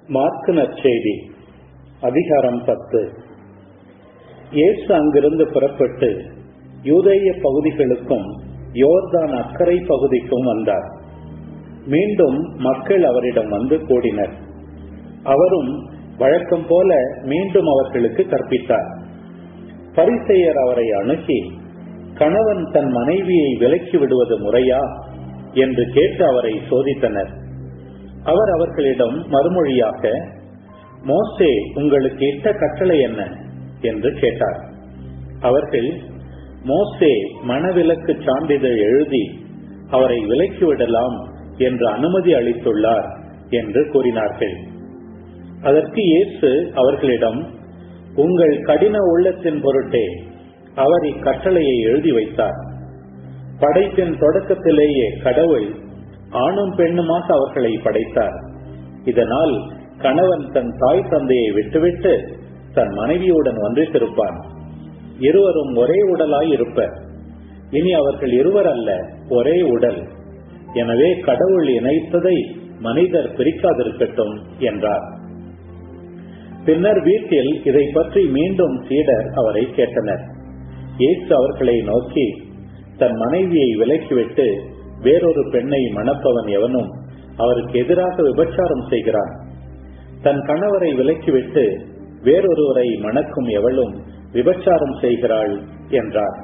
mark நற்செய்தி அதிகாரம் பத்து இயேசு அங்கிருந்து புறப்பட்டு யூதேய பகுதிகளுக்கும் யோர்தான் அக்கரை பகுதிக்கும் வந்தார் மீண்டும் மக்கள் அவரிடம் வந்து கூடினர் அவரும் வழக்கம் போல மீண்டும் அவர்களுக்கு கற்பித்தார் பரிசெயர் அவரை அணுகி கணவன் தன் மனைவியை விலக்கி விடுவது முறையா என்று கேட்டு அவரை சோதித்தனர் அவர் அவர்களிடம் மறுமொழியாக மோசே உங்களுக்கு இட்ட கட்டளை என்ன என்று கேட்டார் அவர்கள் மோசே மனவிலக்கு சான்றிதழ் எழுதி அவரை விலக்கிவிடலாம் என்று அனுமதி அளித்துள்ளார் என்று கூறினார்கள் அதற்கு இயேசு அவர்களிடம் உங்கள் கடின உள்ளத்தின் பொருட்டே அவர் இக்கட்டளையை எழுதி வைத்தார் படைப்பின் தொடக்கத்திலேயே கடவுள் ஆணும் பெண்ணுமாக அவர்களை படைத்தார் இதனால் கணவன் தன் தாய் தந்தையை விட்டுவிட்டு தன் மனைவியுடன் ஒன்றித்திருப்பான் இருவரும் ஒரே உடலாய் இருப்பர் இனி அவர்கள் இருவர் அல்ல ஒரே உடல் எனவே கடவுள் இணைத்ததை மனிதர் பிரிக்காதிருக்கட்டும் என்றார் பின்னர் வீட்டில் இதை பற்றி மீண்டும் சீடர் அவரை கேட்டனர் இயேசு அவர்களை நோக்கி தன் மனைவியை விலக்கிவிட்டு வேறொரு பெண்ணை மணப்பவன் எவனும் அவருக்கு எதிராக விபச்சாரம் செய்கிறான் தன் கணவரை விலக்கிவிட்டு வேறொருவரை மணக்கும் எவளும் விபச்சாரம் செய்கிறாள் என்றார்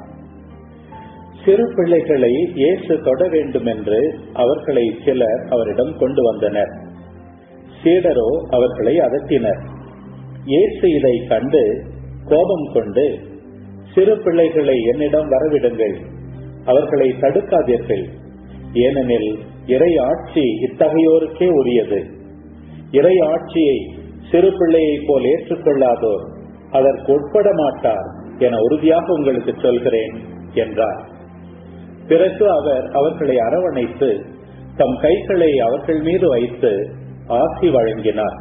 சிறு பிள்ளைகளை இயேசு தொட வேண்டும் என்று அவர்களை சிலர் அவரிடம் கொண்டு வந்தனர் சீடரோ அவர்களை அதட்டினர் இயேசு இதை கண்டு கோபம் கொண்டு சிறு பிள்ளைகளை என்னிடம் வரவிடுங்கள் அவர்களை தடுக்காதீர்கள் ஏனெனில் இறை ஆட்சி இத்தகையோருக்கே உரியது இறை ஆட்சியை சிறு பிள்ளையைப் போல் ஏற்றுக்கொள்ளாதோர் அதற்கு உட்பட மாட்டார் என உறுதியாக உங்களுக்கு சொல்கிறேன் என்றார் பிறகு அவர் அவர்களை அரவணைத்து தம் கைகளை அவர்கள் மீது வைத்து ஆசி வழங்கினார்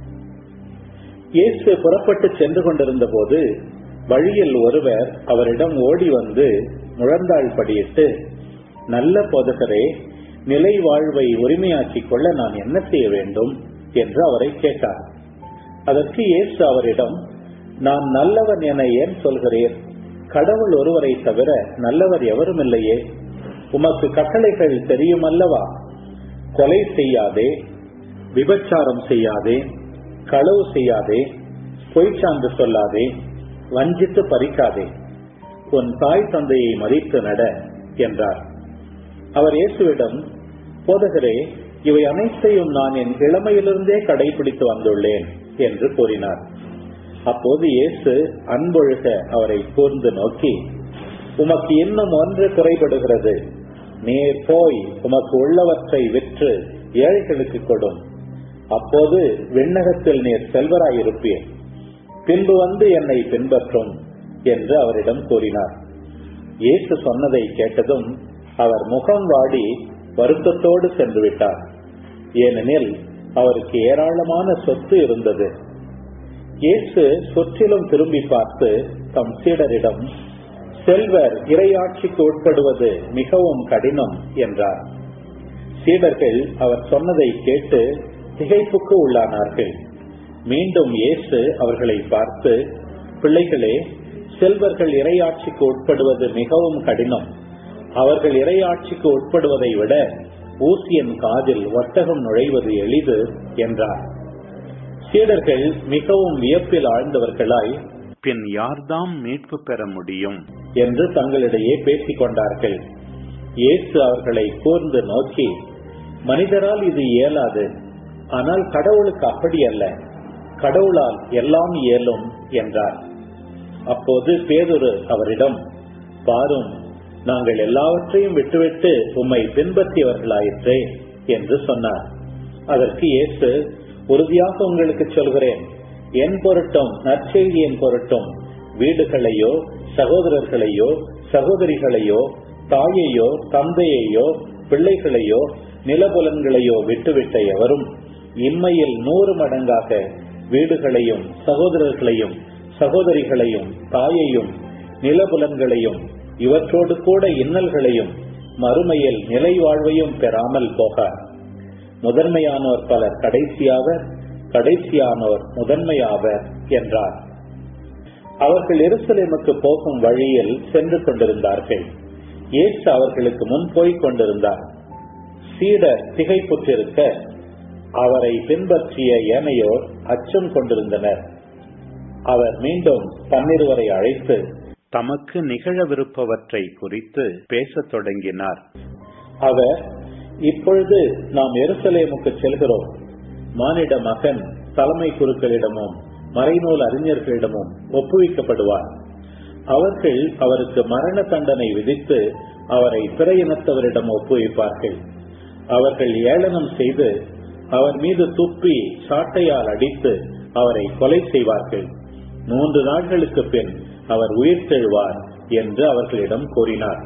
இயேசு புறப்பட்டு சென்று கொண்டிருந்த போது வழியில் ஒருவர் அவரிடம் ஓடி வந்து முழந்தாள் படியிட்டு நல்ல போதகரே நிலை வாழ்வை உரிமையாக்கிக் கொள்ள நான் என்ன செய்ய வேண்டும் என்று அவரை கேட்டார் அதற்கு இயேசு அவரிடம் நான் நல்லவன் என ஏன் சொல்கிறேன் கடவுள் ஒருவரை தவிர நல்லவர் எவரும் இல்லையே உமக்கு கட்டளைகள் தெரியும் அல்லவா கொலை செய்யாதே விபச்சாரம் செய்யாதே களவு செய்யாதே பொய்ச்சான்று சொல்லாதே வஞ்சித்து பறிக்காதே உன் தாய் தந்தையை மதித்து நட என்றார் அவர் இயேசுவிடம் போதகரே இவை அனைத்தையும் நான் என் இளமையிலிருந்தே கடைபிடித்து வந்துள்ளேன் என்று கூறினார் அப்போது இயேசு அன்பொழுக அவரை கூர்ந்து நோக்கி உமக்கு இன்னும் ஒன்று குறைபடுகிறது நீர் போய் உமக்கு உள்ளவற்றை விற்று ஏழைகளுக்கு கொடும் அப்போது விண்ணகத்தில் நீர் செல்வராயிருப்பீர் பின்பு வந்து என்னை பின்பற்றும் என்று அவரிடம் கூறினார் இயேசு சொன்னதை கேட்டதும் அவர் முகம் வாடி வருத்தத்தோடு சென்று விட்டார் ஏனெனில் அவருக்கு ஏராளமான சொத்து இருந்தது இயேசு சுற்றிலும் திரும்பி பார்த்து தம் சீடரிடம் செல்வர் இறையாட்சிக்கு உட்படுவது மிகவும் கடினம் என்றார் சீடர்கள் அவர் சொன்னதை கேட்டு திகைப்புக்கு உள்ளானார்கள் மீண்டும் இயேசு அவர்களை பார்த்து பிள்ளைகளே செல்வர்கள் இறையாட்சிக்கு உட்படுவது மிகவும் கடினம் அவர்கள் இறையாட்சிக்கு உட்படுவதை விட ஊசியன் காதில் வர்த்தகம் நுழைவது எளிது என்றார் சீடர்கள் மிகவும் வியப்பில் ஆழ்ந்தவர்களாய் பின் யார்தாம் மீட்பு பெற முடியும் என்று தங்களிடையே பேசிக் கொண்டார்கள் இயேசு அவர்களை கூர்ந்து நோக்கி மனிதரால் இது இயலாது ஆனால் கடவுளுக்கு அப்படி அல்ல கடவுளால் எல்லாம் இயலும் என்றார் அப்போது பேதுரு அவரிடம் பாரும் நாங்கள் எல்லாவற்றையும் விட்டுவிட்டு உம்மை பின்பற்றியவர்களாயிற்றே என்று சொன்னார் அதற்கு இயேசு உறுதியாக உங்களுக்கு சொல்கிறேன் என் பொருட்டும் நற்செய்தியின் பொருட்டும் வீடுகளையோ சகோதரர்களையோ சகோதரிகளையோ தாயையோ தந்தையையோ பிள்ளைகளையோ நிலபுலன்களையோ விட்டுவிட்ட எவரும் இம்மையில் நூறு மடங்காக வீடுகளையும் சகோதரர்களையும் சகோதரிகளையும் தாயையும் நிலபுலன்களையும் இவற்றோடு கூட இன்னல்களையும் மறுமையில் நிலை வாழ்வையும் பெறாமல் போகார் முதன்மையானோர் பலர் கடைசியாவர் கடைசியானோர் முதன்மையாவர் என்றார் அவர்கள் எருசலேமுக்கு போகும் வழியில் சென்று கொண்டிருந்தார்கள் இயேசு அவர்களுக்கு முன் போய்க் கொண்டிருந்தார் சீடர் திகைப்புற்றிருக்க அவரை பின்பற்றிய ஏனையோர் அச்சம் கொண்டிருந்தனர் அவர் மீண்டும் பன்னிருவரை அழைத்து தமக்கு நிகழவிருப்பவற்றை குறித்து பேசத் தொடங்கினார் அவர் இப்பொழுது நாம் எருசலேமுக்கு செல்கிறோம் மானிட மகன் தலைமை குருக்களிடமும் மறைநூல் அறிஞர்களிடமும் ஒப்புவிக்கப்படுவார் அவர்கள் அவருக்கு மரண தண்டனை விதித்து அவரை பிற இனத்தவரிடம் ஒப்புவிப்பார்கள் அவர்கள் ஏளனம் செய்து அவர் மீது துப்பி சாட்டையால் அடித்து அவரை கொலை செய்வார்கள் மூன்று நாட்களுக்கு பின் அவர் உயிர்த்தெழுவார் என்று அவர்களிடம் கூறினார்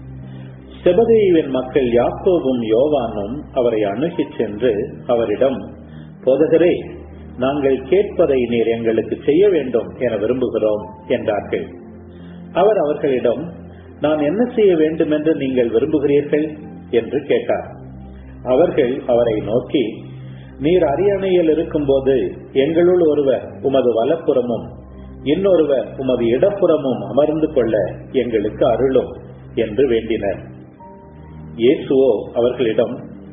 செபதேயுவின் மக்கள் யாக்கோவும் யோவானும் அவரை அணுகிச் சென்று அவரிடம் போதகரே நாங்கள் கேட்பதை நீர் எங்களுக்கு செய்ய வேண்டும் என விரும்புகிறோம் என்றார்கள் அவர் அவர்களிடம் நான் என்ன செய்ய வேண்டும் என்று நீங்கள் விரும்புகிறீர்கள் என்று கேட்டார் அவர்கள் அவரை நோக்கி நீர் அரியணையில் இருக்கும்போது எங்களுள் ஒருவர் உமது வலப்புறமும் இன்னொருவர் உமது இடப்புறமும் அமர்ந்து கொள்ள எங்களுக்கு அருளும் என்று வேண்டினர் இயேசுவோ அவர்களிடம்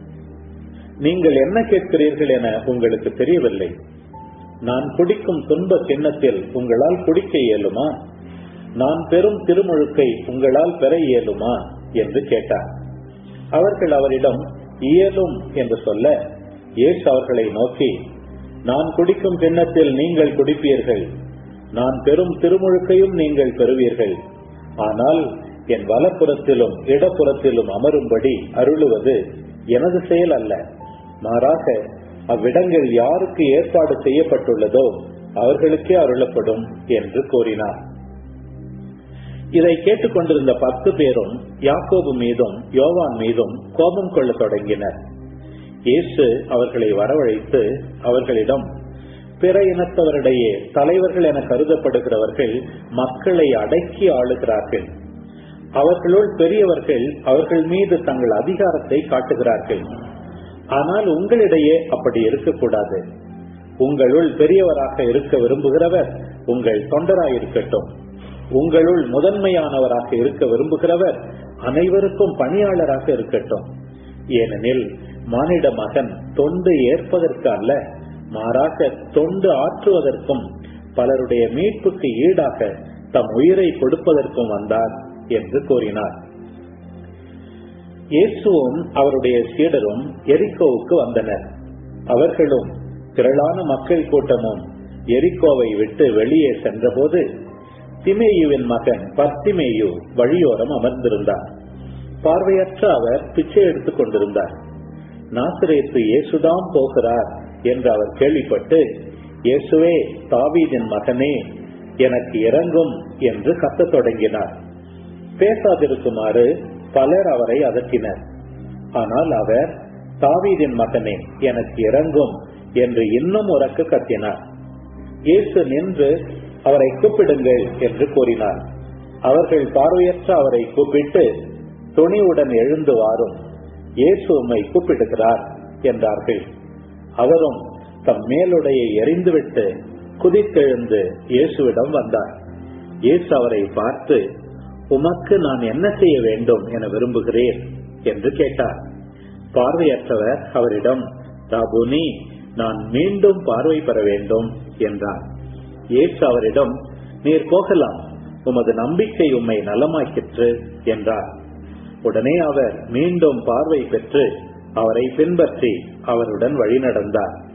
நீங்கள் என்ன கேட்கிறீர்கள் என உங்களுக்கு தெரியவில்லை நான் குடிக்கும் துன்ப கிண்ணத்தில் உங்களால் குடிக்க இயலுமா நான் பெறும் திருமுழுக்கை உங்களால் பெற இயலுமா என்று கேட்டார் அவர்கள் அவரிடம் இயலும் என்று சொல்ல இயேசு அவர்களை நோக்கி நான் குடிக்கும் கிண்ணத்தில் நீங்கள் குடிப்பீர்கள் நான் பெறும் திருமுழுக்கையும் நீங்கள் பெறுவீர்கள் ஆனால் என் வலப்புறத்திலும் இடப்புறத்திலும் அமரும்படி அருளுவது எனது செயல் அல்ல மாறாக அவ்விடங்கள் யாருக்கு ஏற்பாடு செய்யப்பட்டுள்ளதோ அவர்களுக்கே அருளப்படும் என்று கூறினார் இதை கேட்டுக்கொண்டிருந்த பத்து பேரும் யாக்கோபு மீதும் யோவான் மீதும் கோபம் கொள்ள தொடங்கினர் இயேசு அவர்களை வரவழைத்து அவர்களிடம் பிற இனத்தவரிடையே தலைவர்கள் என கருதப்படுகிறவர்கள் மக்களை அடக்கி ஆளுகிறார்கள் அவர்களுள் பெரியவர்கள் அவர்கள் மீது தங்கள் அதிகாரத்தை காட்டுகிறார்கள் ஆனால் உங்களிடையே அப்படி இருக்கக்கூடாது உங்களுள் பெரியவராக இருக்க விரும்புகிறவர் உங்கள் தொண்டராயிருக்கட்டும் உங்களுள் முதன்மையானவராக இருக்க விரும்புகிறவர் அனைவருக்கும் பணியாளராக இருக்கட்டும் ஏனெனில் மானிட மகன் தொண்டு ஏற்பதற்கு அல்ல மாறாக தொண்டு ஆற்றுவதற்கும் பலருடைய மீட்புக்கு ஈடாக தம் உயிரை கொடுப்பதற்கும் வந்தார் என்று கூறினார் இயேசுவும் அவருடைய சீடரும் எரிக்கோவுக்கு வந்தனர் அவர்களும் திரளான மக்கள் கூட்டமும் எரிக்கோவை விட்டு வெளியே சென்றபோது திமேயுவின் மகன் பர்த்திமேயு வழியோரம் அமர்ந்திருந்தார் பார்வையற்ற அவர் பிச்சை எடுத்துக் கொண்டிருந்தார் நாசிரேத்து இயேசுதான் போகிறார் என்று அவர் கேள்விப்பட்டு இயேசுவே தாவீதின் மகனே எனக்கு இறங்கும் என்று கத்தத் தொடங்கினார் பேசாதிருக்குமாறு பலர் அவரை அதட்டினர் ஆனால் அவர் தாவீதின் மகனே எனக்கு இறங்கும் என்று இன்னும் உறக்க கத்தினார் இயேசு நின்று அவரை கூப்பிடுங்கள் என்று கூறினார் அவர்கள் பார்வையற்ற அவரை கூப்பிட்டு துணிவுடன் எழுந்து வாரும் இயேசு உம்மை கூப்பிடுகிறார் என்றார்கள் அவரும் தம் மேலுடையை எரிந்துவிட்டு குதித்தெழுந்து இயேசுவிடம் வந்தார் இயேசு அவரை பார்த்து உமக்கு நான் என்ன செய்ய வேண்டும் என விரும்புகிறேன் என்று கேட்டார் பார்வையற்றவர் அவரிடம் ராபுனி நான் மீண்டும் பார்வை பெற வேண்டும் என்றார் இயேசு அவரிடம் நீர் போகலாம் உமது நம்பிக்கை உம்மை நலமாக்கிற்று என்றார் உடனே அவர் மீண்டும் பார்வை பெற்று அவரை பின்பற்றி அவருடன் வழிநடந்தார்